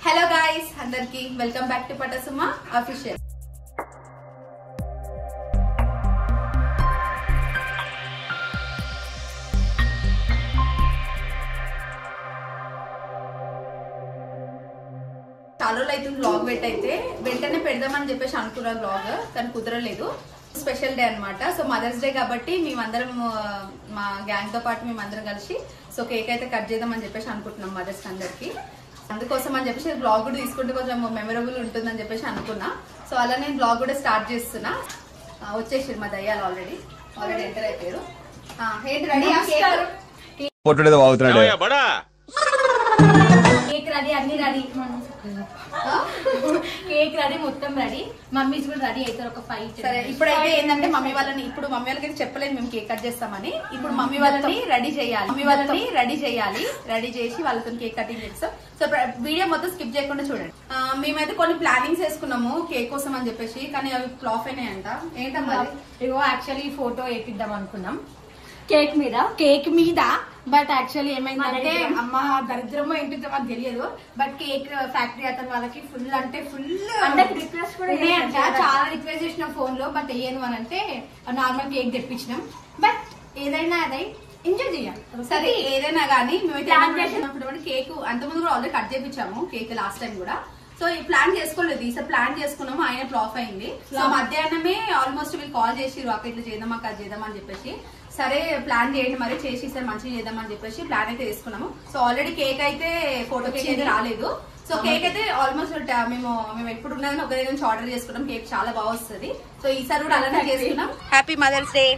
Hello guys అందరికి welcome back to Patasuma official చాలా రోజులు అయితే బ్లాగ్ పెట్టయితే వెంటనే పెడదామని చెప్పేసి అనుకున్నా బ్లాగ్ కానీ కుదరలేదు స్పెషల్ డే అన్నమాట సో మదర్స్ డే కాబట్టి మేమందరం ఆ, మా గ్యాంగ్ తో పాటు మేమందరం కలిసి సో కేక్ అయితే కట్ చేద్దామని చెప్పేసి అనుకుంటున్నాం మదర్స్ అందరికి అందుకోసం అని చెప్పేసి బ్లాగ్ కూడా తీసుకుంటే కొంచెం మెమరబుల్ ఉంటుందని చెప్పేసి అనుకున్నా సో అలా నేను బ్లాగ్ కూడా స్టార్ట్ చేస్తున్నా ఆ, వచ్చేసారు మా దయ్యాలు ఆల్రెడీ ఆల్రెడీ ఎంటర్ అయిపోయారు ఆ, ఏంటి రెడీ పొట్టుడేదో వాగుతున్నాడు ఏమయ్యా బడా కేక్ రెడీ అన్ని రెడీ కేక్ రెడీ మొత్తం రెడీ మమ్మీస్ కూడా రెడీ అవుతారు ఒక ఫైవ్ సరే ఇప్పుడైతే ఏంటంటే మమ్మీ వాళ్ళని ఇప్పుడు మమ్మీ వాళ్ళకి చెప్పలేదు మేము కేక్ కట్ చేస్తామని ఇప్పుడు మమ్మీ వాళ్ళని రెడీ చేయాలి మమ్మీ వాళ్ళని రెడీ చేయాలి రెడీ చేసి వాళ్ళతో కేక్ కటింగ్ చేస్తాం సో వీడియో మొత్తం స్కిప్ చేయకుండా చూడండి ఆ, మేమైతే కొన్ని ప్లానింగ్స్ వేసుకున్నాము కేక్ కోసం అని చెప్పేసి కానీ అవి ఫ్లాప్ అయినాయంట ఏంటమ్మా అది? ఇగో యాక్చువల్లీ ఫోటో వేపిద్దాం అనుకున్నాం కేక్ మీద కేక్ మీద బట్ యాక్చువల్లీ ఏమైందంటే అమ్మ దరిద్రమో ఏంటిదో మాకు తెలియదు బట్ కేక్ ఫ్యాక్టరీ అతను వాళ్ళకి ఫుల్ అంటే ఫుల్ అంటే రిక్వెస్ట్ కూడా ఉన్నాయంట చేశారు. చాలా రిక్వెస్ట్ చేసిన ఫోన్ లో బట్ వేయను అని అంటే నార్మల్ కేక్ తెప్పించినాం బట్ ఏదైనా అదై ఎంజాయ్ చేయాలి సరే ఏదైనా కానీ మేమైతే Plan ఏమనుకుంటున్నామంటే కేక్ అంతకుముందు కూడా ఆల్రెడీ కట్ చేపించాము కేక్ లాస్ట్ టైం కూడా సో ఈ ప్లాన్ చేసుకోలేదు ఈసారి ప్లాన్ చేసుకున్నాము ఆయన ఫ్లాప్ అయింది సో మధ్యాహ్నమే ఆల్మోస్ట్ వీళ్ళు కాల్ చేసి అక్క ఇట్లా చేద్దామా అది చేద్దాం అని చెప్పేసి సరే ప్లాన్ చేయండి మరి చేసి ఈసారి మంచిగా చేద్దాం అని చెప్పేసి ప్లాన్ అయితే తీసుకున్నాము సో ఆల్రెడీ కేక్ అయితే ఫోటో కేక్ అయితే రాలేదు సో కేక్ అయితే ఆల్మోస్ట్ మేము మేము ఎప్పుడు ఉన్నదని ఒక దగ్గర నుంచి ఆర్డర్ చేసుకున్నాం కేక్ చాలా బాగా వస్తుంది సో ఈసారి కూడా అలానే చేసుకున్నాం happy mothers day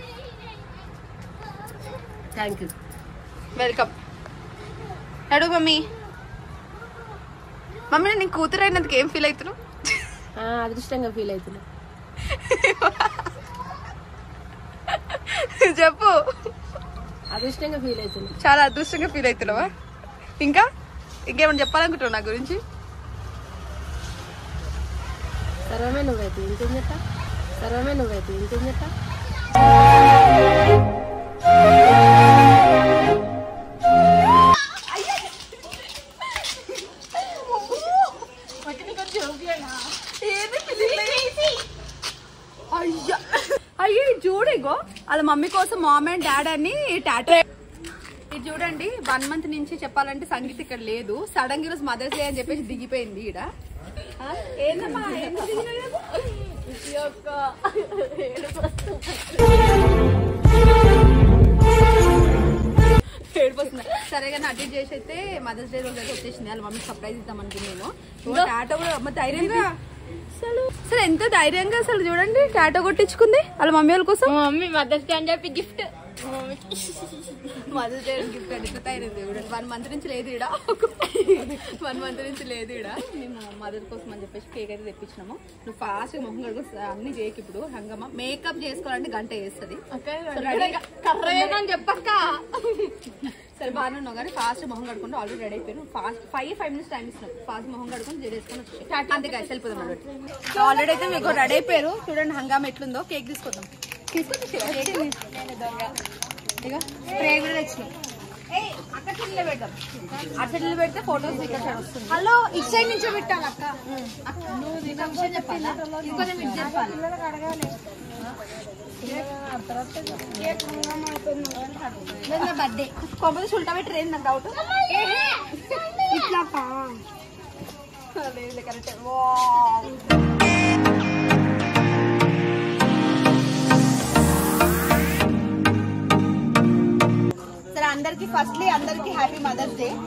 thank you welcome అడుగు మమ్మీ మమ్మీ నేను కూతురు అయినందుకు ఏం ఫీల్ అవుతున్నావు అదృష్టంగా ఫీల్ అవుతున్నా చెప్పు అదృష్టంగా ఫీల్ అవుతున్నా చాలా అదృష్టంగా ఫీల్ అవుతున్నావా ఇంకా ఇంకేమైనా చెప్పాలనుకుంటున్నావు నా గురించి సర్వమే నువ్వైతే ఇంకేం చెప్తా సర్వమే నువ్వైతే ఇంకేం చెప్తా అయ్యా అయ్యో ఇది చూడిగో వాళ్ళ మమ్మీ కోసం మామ్ అండ్ డాడ్ అని టాటో ఇది చూడండి వన్ మంత్ నుంచి చెప్పాలంటే సంగీత ఇక్కడ లేదు సడన్ గా ఈరోజు మదర్స్ డే అని చెప్పేసి దిగిపోయింది ఈడ ఆ, ఏందమ్మా ఎందుకు దిగినావు ఈరోజు? ఈ యొక్క ఏడుపు ఏడుపు వస్తుంది. సరే కానీ అడ్జస్ట్ చేసి అయితే మదర్స్ డే రోజు అయితే వచ్చేసింది వాళ్ళ మమ్మీ సర్ప్రైజ్ ఇద్దాం అనుకున్నాను టాటో కూడా అమ్మ ధైర్యంగా అసలు అసలు ఎంత ధైర్యంగా అసలు చూడండి టాటో కొట్టించుకుంది వాళ్ళ మమ్మీ వాళ్ళ కోసం మమ్మీ మదర్స్ డే అని చెప్పి గిఫ్ట్ మదర్స్ డే గిఫ్ట్ అడిగితే అయింది చూడండి వన్ మంత్ నుంచి లేదు ఇడ వన్ మంత్ నుంచి లేదు ఇడ మేము మదర్ కోసం అని చెప్పేసి కేక్ అయితే తెప్పించినాము నువ్వు ఫాస్ట్ మొహం కడుగు అన్ని చేయకు ఇప్పుడు హంగమ్మ మేకప్ చేసుకోవాలంటే గంట చేస్తుంది కర్రేదని చెప్పక్క సరే బాగానే ఉన్నావు కానీ ఫాస్ట్ మొహం కడుకుంటూ ఆల్రెడీ రెడీ అయిపోయాను fast five five minutes time ఇస్తున్నాం ఫాస్ట్ మొహం కడుకొని చేసుకొని వచ్చి అంతే guys, వెళ్ళిపోదాం సో ఆల్రెడీ అయితే మీకు రెడీ అయిపోయారు చూడండి హంగామ ఎట్లుందో కేక్ తీసుకుందాం తీసుకొచ్చి ఇక స్ప్రే కూడా తెచ్చినాం ఏయ్, అక్కడ చెల్లిలో పెడదాం అక్కడ చెల్లిలో పెడితే ఫోటోస్ ఇక్కడ సైడ్ వస్తుంది హలో ఇటు సైడ్ నుంచో పెట్టాలి అక్క అక్క, నువ్వు నీకు ఒక విషయం చెప్పాలా ఇది కొంచెం ఇటు చెప్పాలి బర్త్డే కొంపది సుల్టా పెట్టి రేది నాకు డౌట్ ఇట్లా లేదు కరెక్ట్ సరే అందరికి ఫస్ట్లీ అందరికి హ్యాపీ మదర్స్ డే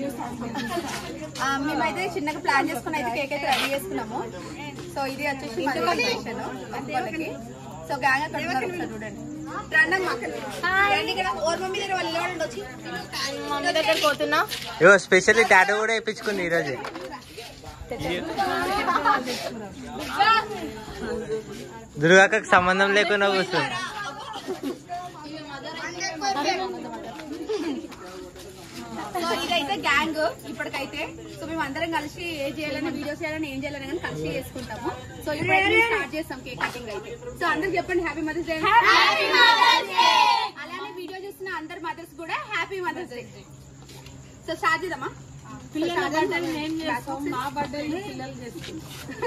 మేమైతే చిన్నగా ప్లాన్ చేసుకుని అయితే కేక్ అయితే రెడీ చేసుకున్నాము సో ఇది వచ్చేసి మా డెకరేషన్ వాళ్ళకి సో గ్యాంగ్ అక్కడ ఉన్నారు ఒకసారి చూడండి రండి అమ్మా. రండి ఇక్కడ ఓర్ మమ్మీ దగ్గర వాళ్ళు నిలబడండి వచ్చి మమ్మీ దగ్గర పోతున్నా ఇగో స్పెషల్లీ టాటో కూడా వేయించుకుంది ఈ రోజు దుర్గాకకు సంబంధం లేకుండా కూర్చుంది సో ఇదైతే గ్యాంగ్ ఇప్పటికైతే సో మేము అందరం కలిసి ఏ చేయాలని వీడియోస్ చేయాలని ఏం చేయాలని కానీ కలిసి చేసుకుంటాము సో ఇప్పుడు స్టార్ట్ చేస్తాం కేక్ కటింగ్ అయితే సో అందరికి చెప్పండి హ్యాపీ మదర్స్ డే అలానే వీడియో చూస్తున్న అందరు మదర్స్ కూడా happy mothers day so start చేద్దామా పిల్లల బర్త్డే మేము చేస్తాం మా బర్త్డే పిల్లలు చేస్తాం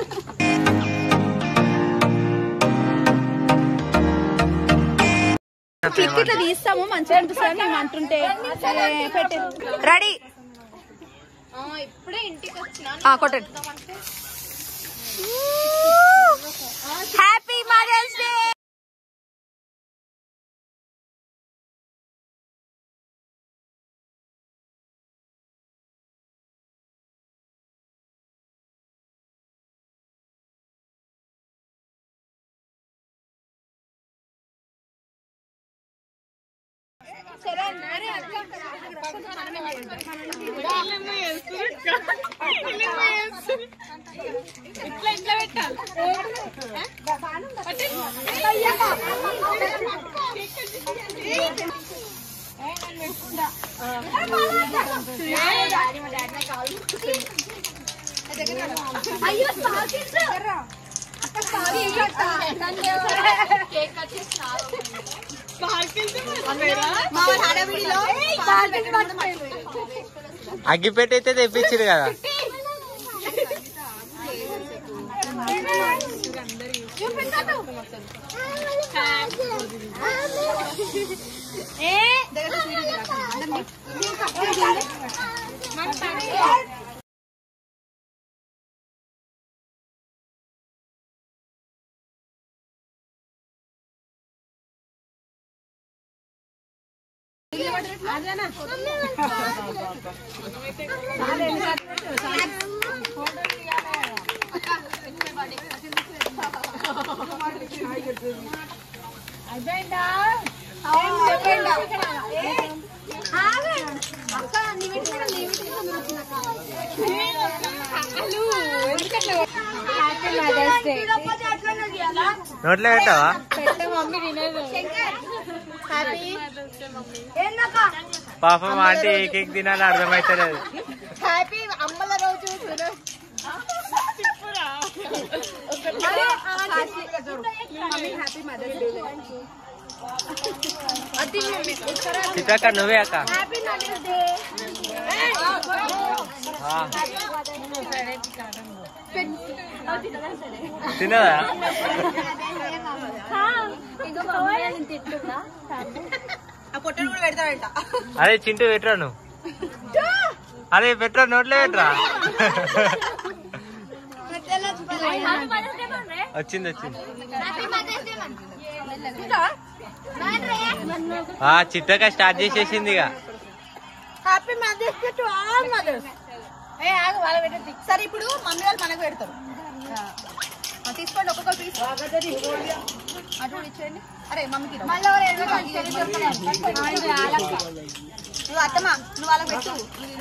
క్లిక్ ఇట్లా తీస్తాము మంచిగా అనిపిస్తుంది మేము అంటుంటే సరే పెట్టే రెడీ ఇప్పుడే ఇంటికి వచ్చిన కొట్టండి హ్యాపీ మదర్స్ డే అగ్గిపెట్టి అయితే తెప్పించారు కదా నోట్లో పెట్టావా పాపం ఆంటీ ఏ కేక్ తినాలో అర్థమైతలేదు హ్యాపీ అమ్మల రోజు చిత్రక్క నువ్వే అక్క ఆ. తినదా అదే చింటూ పెట్టరా నువ్వు అదే పెట్టరా నోట్లో పెట్టరా వచ్చింది వచ్చింది ఆ చిత్రక స్టార్ట్ చేసేసింది ఇక happy mothers day to all mothers ఏ ఆగు వాళ్ళ పెట్టండి సరే ఇప్పుడు మమ్మీ వాళ్ళు మనకు పెడతారు తీసుకోండి ఒక్కొక్క పీస్ అటు కూడా ఇచ్చేయండి అరే మమ్మీకి నువ్వు అత్తమ్మా నువ్వు వాళ్ళకి పెట్టు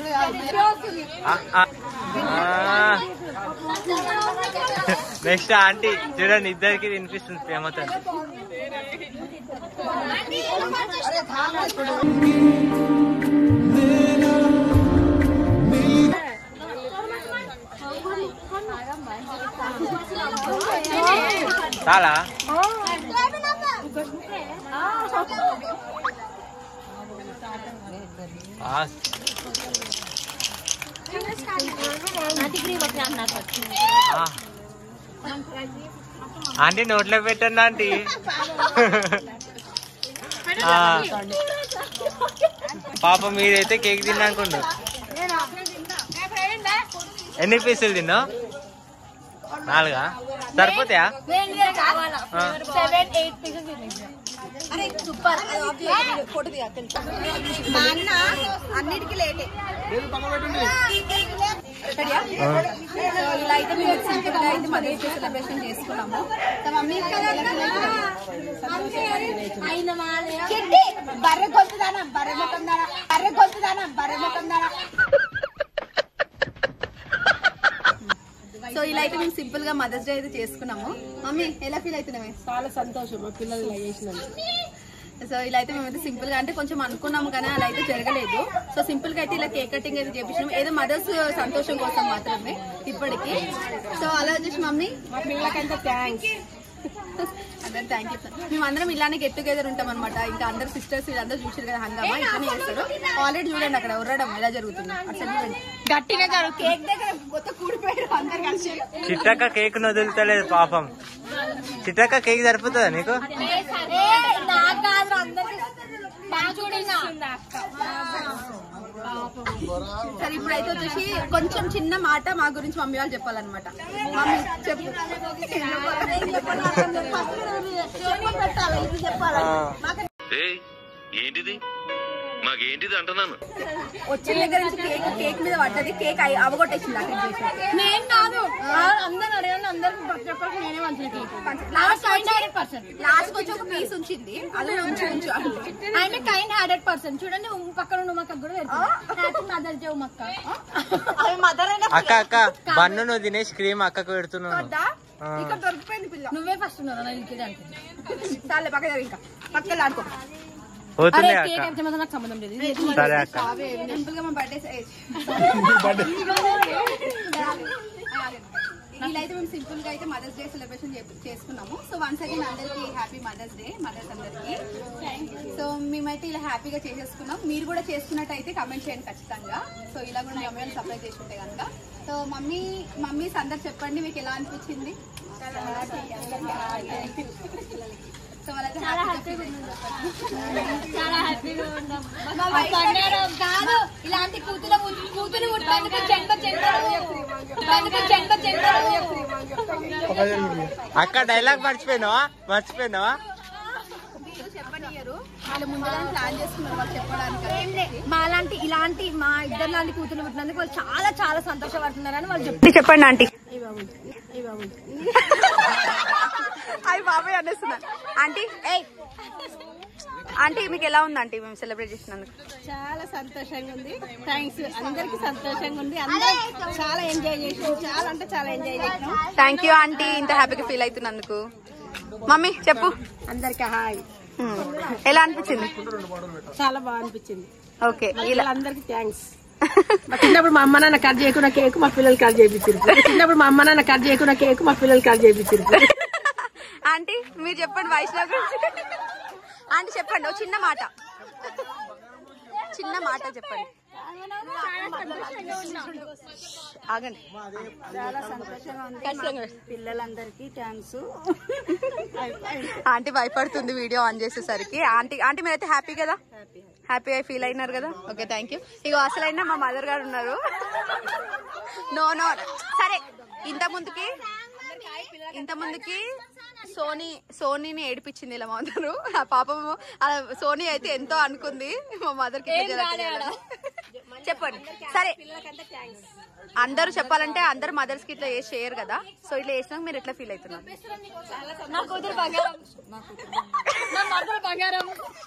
నెక్స్ట్ ఆంటీ చూడండి ఇద్దరికి వినిపిస్తుంది ప్రేమతో చాలా ఆ, ఆ. ఆంటీ నోట్లో పెట్టండి ఆంటీ ఆ. పాప మీరైతే కేక్ తిన్నాకుండు ఎన్ని పీసులు తిన్నావు నాలుగా సరిపోతాయా ఆ. సెవెన్ ఎయిట్ పీసెస్ అరే సూపర్ ఫోటో దిగా మా అన్న అన్నిటికీ లేటే రెడీయా? సో ఇలా అయితే మేము సింపుల్ గా అయితే మదర్స్ డే సెలబ్రేషన్ చేసుకున్నాము సో మమ్మీ చెట్టి బర్రె గొంతుదానా బర్రె ముఖం దానా బర్రె గొంతుదానా బర్రె ముఖం దానా సో ఇలా అయితే మేము సింపుల్ గా మదర్స్ డే అయితే చేసుకున్నాము మమ్మీ ఎలా ఫీల్ అవుతున్నామే చాలా సంతోషం మా పిల్లలు ఇలా చేసినందుకు సో ఇలా అయితే మేమైతే సింపుల్ గా అంటే కొంచెం అనుకున్నాము కానీ అలా అయితే జరగలేదు సో సింపుల్ గా అయితే ఇలా కేక్ కటింగ్ అయితే చేపించినాం ఏదో మదర్స్ సంతోషం కోసం మాత్రమే ఇప్పటికి సో అలా వచ్చేసి మమ్మీ మా పిల్లలకంతా థ్యాంక్స్ అందరు థ్యాంక్ యూ మేమందరం ఇలానే గెట్ టుగెదర్ ఉంటాం అనమాట ఇంకా అందరు సిస్టర్స్ వీళ్ళందరూ చూసారు కదా హంగామా ఇట్లానే చేస్తారు ఆల్రెడీ చూడండి అక్కడ ఉర్రడం ఎలా జరుగుతుంది అటు సైడ్ చూడండి గట్టిగా జరుగు కేక్ దగ్గర మొత్తం కూడిపోయారు అందరు కలిసి చిట్టక్క కేక్ వదులుతలేదు పాపం చిట్టక్క కేక్ సరిపోతుందా నీకు నాకు కాదు అందరికి బాగా చూడన్నా సరే ఇప్పుడైతే వచ్చేసి కొంచెం చిన్న మాట మా గురించి మమ్మీ వాళ్ళు చెప్పాలన్నమాట మమ్మీ చెప్పు ఏయ్ ఏంటిది మాకేంటిది అంటున్నాను వచ్చిన దగ్గర నుంచి కేక్ కేక్ మీద పడ్డది కేక్ అయి- అవగొట్టేసింది అక్కడ చేసి నేను కాదు అందరు అడగండి అందరికి ప్రతి ఒక్కరికి నేనే మంచిగా cake last kind hearted person last వచ్చి ఒక పీస్ ఉంచింది అది కూడా ఉంచు ఉంచు అంటే ఆమె కైండ్ హార్టెడ్ పర్సన్ చూడండి ఉమ్ము పక్కన ఉన్న ఉమ్మక్క కూడా హ్యాపీ మదర్ డే ఉమ్మక్క అవి మదర్ అయినా అక్క అక్క బన్ను నువ్వు తినేసి క్రీమ్ అక్కకు పెడుతున్నాను వద్దా? ఇక్కడ దొరికిపోయింది పిల్ల నువ్వే ఫస్ట్ ఉన్నావు నా ఇంటికి అనుకుంటా చాలే పక్క జరుగు ఇంకా పక్కన ఆడుకో పోతుంది అరే అక్క కేక్ అయితే మాత్రం నాకు సంబంధం లేదు ఇది సరే అక్క సింపుల్ గా మా బర్త్డే వీళ్ళైతే మేము సింపుల్ గా అయితే మదర్స్ డే సెలబ్రేషన్ చేసుకున్నాము సో వన్స్ అగైన్ అందరికి హ్యాపీ మదర్స్ డే మదర్స్ అందరికి సో మేమైతే ఇలా హ్యాపీగా చేసేసుకున్నాం మీరు కూడా చేసుకున్నట్టయితే కమెంట్ చేయండి ఖచ్చితంగా సో ఇలా కూడా మీ అమ్మాయిలు సప్లై చేసుకుంటే కనుక సో మమ్మీ మమ్మీస్ అందరు చెప్పండి మీకు ఎలా అనిపించింది సో వాళ్ళైతే హ్యాపీగా చాలా హ్యాపీగా ఉన్నాం బంగారం కాదు ఇలాంటి కూతురు కూతురు పుట్టడానికి జన్మ జన్మ జన్మ జన్మ అక్క డైలాగ్ మర్చిపోయినావా మర్చిపోయినావా మీరు చెప్పనియరు వాళ్ళు ముందుగానే ప్లాన్ చేసుకున్నారు వాళ్ళు చెప్పడానికి మాలాంటి ఇలాంటి మా ఇద్దరు లాంటి కూతురు పుట్టినందుకు వాళ్ళు చాలా చాలా సంతోషపడుతున్నారని వాళ్ళు చెప్తారు చెప్పండి ఆంటీ అవి బాబాయ్ అనేస్తున్నారు ఆంటీ ఏయ్ ఆంటీ మీకు ఎలా ఉంది ఆంటీ మేము సెలబ్రేట్ చేసినందుకు చాలా సంతోషంగా ఉంది థ్యాంక్స్ అందరికి సంతోషంగా ఉంది అందరం చాలా ఎంజాయ్ చేసాం చాలా అంటే చాలా ఎంజాయ్ చేసాం థ్యాంక్ యూ ఆంటీ ఇంత హ్యాపీగా ఫీల్ అవుతున్నందుకు మమ్మీ చెప్పు అందరికి హాయ్ హ్మ్. ఎలా అనిపించింది చాలా బాగా అనిపించింది ఓకే ఇలా అందరికి థ్యాంక్స్ మా చిన్నప్పుడు మా అమ్మ నాన్న కట్ చేయకుండా కేక్ మా పిల్లలు కట్ చేయించారు చిన్నప్పుడు మా అమ్మ నాన్న కట్ చేయకుండా కేక్ మా పిల్లలు కట్ చేయించారు ఆంటీ మీరు చెప్పండి వైష్ణవ్ గురించి ఆంటీ చెప్పండి ఓ చిన్న మాట చిన్న మాట చెప్పండి ఆగండి చాలా సంతోషంగా ఉంది ఖచ్చితంగా. పిల్లలందరికీ థ్యాంక్స్ ఆంటీ భయపడుతుంది వీడియో ఆన్ చేసేసరికి ఆంటీ ఆంటీ మీరైతే హ్యాపీ కదా హ్యాపీ అయి ఫీల్ అయినారు కదా ఓకే థ్యాంక్ యూ ఇక అసలైనా మా మదర్ గారు ఉన్నారు నో నో సరే ఇంత ముందుకి ఇంత ముందుకి సోనీ సోనీని ఏడిపించింది ఇలా మదరు ఆ పాపము ఆ సోనీ అయితే ఎంతో అనుకుంది మా మదర్ కి ఇట్లా జరగలేదు. చెప్పండి సరే అందరూ చెప్పాలంటే అందరు మదర్స్ కి ఇట్లా చేసి చేయరు కదా సో ఇట్లా చేసినాక మీరు ఎట్లా ఫీల్ అవుతున్నారు నా కూతురు బంగారం నా మరదలు బంగారం